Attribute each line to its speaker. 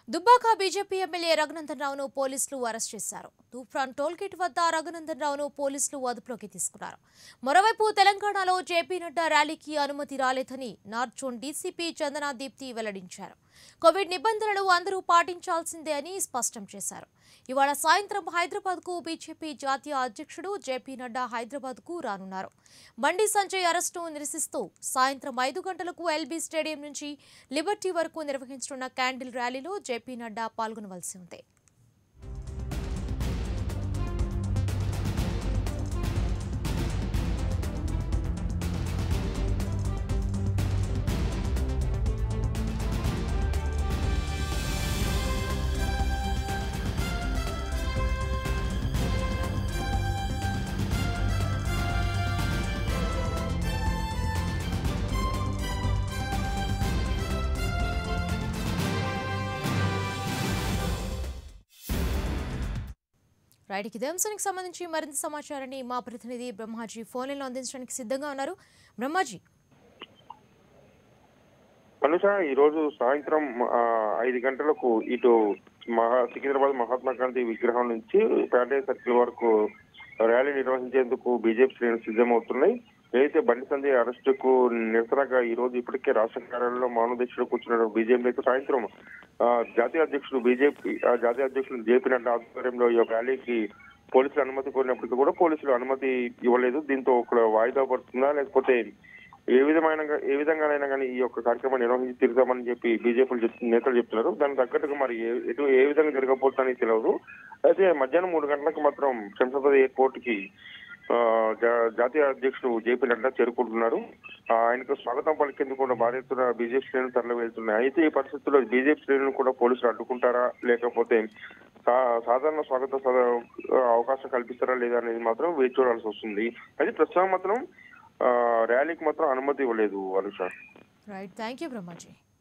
Speaker 1: Dubbaka BJP MLA Raghunandan రావును పోలీసులు arrest చేశారు తూఫాన్ టోల్గేట్ వద్ద రఘునందన్ రావును పోలీసులు అదుపులోకి తీసుకున్నారు మరోవైపు తెలంగాణలో జేపీ నడ్డా ర్యాలీకి అనుమతి రాలేదని north zone DCP Chandana Deepthi వెల్లడించారు కోవిడ్ నిబంధనలు అందరూ పాటించాల్సిందే అని స్పష్టం చేశారు ఇవాళ సాయంత్రం హైదరాబాద్ కు బీజేపీ జాతీయ అధ్యక్షుడు జేపీ నడ్డా హైదరాబాద్ కు రానున్నారు బండి సంజయ్ అరెస్టు నిరసిస్తూ సాయంత్రం ఐదు గంటలకు ఎల్బీ స్టేడియం నుంచి లిబర్టీ వరకు నిర్వహించనున్న క్యాండిల్ ర్యాలీలో జేపీ నడ్డా పాల్గొనవలసి ఉంది రైట్ ఇదే అంశానికి సంబంధించి మరింత సమాచారాన్ని మా ప్రతినిధి బ్రహ్మాజీ ఫోన్లో అందించడానికి సిద్ధంగా ఉన్నారు బ్రహ్మాజీ
Speaker 2: అనుష ఈ రోజు సాయంత్రం ఆ, ఐదు గంటలకు ఇటు మహా సికింద్రాబాద్ మహాత్మా గాంధీ విగ్రహం నుంచి ప్యాటేజ్ సర్కిల్ వరకు ర్యాలీ నిర్వహించేందుకు బీజేపీ శ్రేణులు సిద్ధమవుతున్నాయి ఏదైతే బండి సంజయ్ అరెస్టుకు నిరసనగా ఈ రోజు ఇప్పటికే రాష్ట్ర కార్యాలయంలో మౌనదీక్షలో కూర్చున్న బీజేపీ అయితే సాయంత్రం ఆ, జాతీయ అధ్యక్షుడు బీజేపీ ఆ, జాతీయ అధ్యక్షుడు జేపీ నడ్డా ఆధ్వర్యంలో ఈ యొక్క ర్యాలీకి పోలీసులు అనుమతి కోరినప్పటికీ కూడా పోలీసులు అనుమతి ఇవ్వలేదు దీంతో ఒక వాయిదా పడుతుందా లేకపోతే ఏ విధమైన ఏ విధంగానైనా కానీ ఈ యొక్క కార్యక్రమం నిర్వహించి తిరుగుతామని చెప్పి బీజేపీ నేతలు చెప్తున్నారు దానికి తగ్గట్టుగా మరి ఏ- ఎటు ఏ విధంగా జరగబోతుందని తెలియదు అయితే మధ్యాహ్నం మూడు గంటలకు మాత్రం శంషాబాద్ ఎయిర్పోర్ట్ కి ఆ, జా- జాతీయ అధ్యక్షుడు జేపీ నడ్డా చేరుకుంటున్నారు ఆ, ఆయనకు స్వాగతం పలికేందుకు కూడా భారీ ఎత్తున బీజేపీ శ్రేణులు తరలి వెళ్తున్నాయి అయితే ఈ పరిస్థితుల్లో బీజేపీ శ్రేణులను కూడా పోలీసులు అడ్డుకుంటారా లేకపోతే సా- సాధారణ స్వాగత సద- అవకాశం కల్పిస్తారా లేదా అనేది మాత్రం వేచి చూడాల్సి వస్తుంది అయితే ప్రస్తుతం మాత్రం ఆ, ర్యాలీకి మాత్రం అనుమతి ఇవ్వలేదు Anusha
Speaker 1: right thank you Brahmaji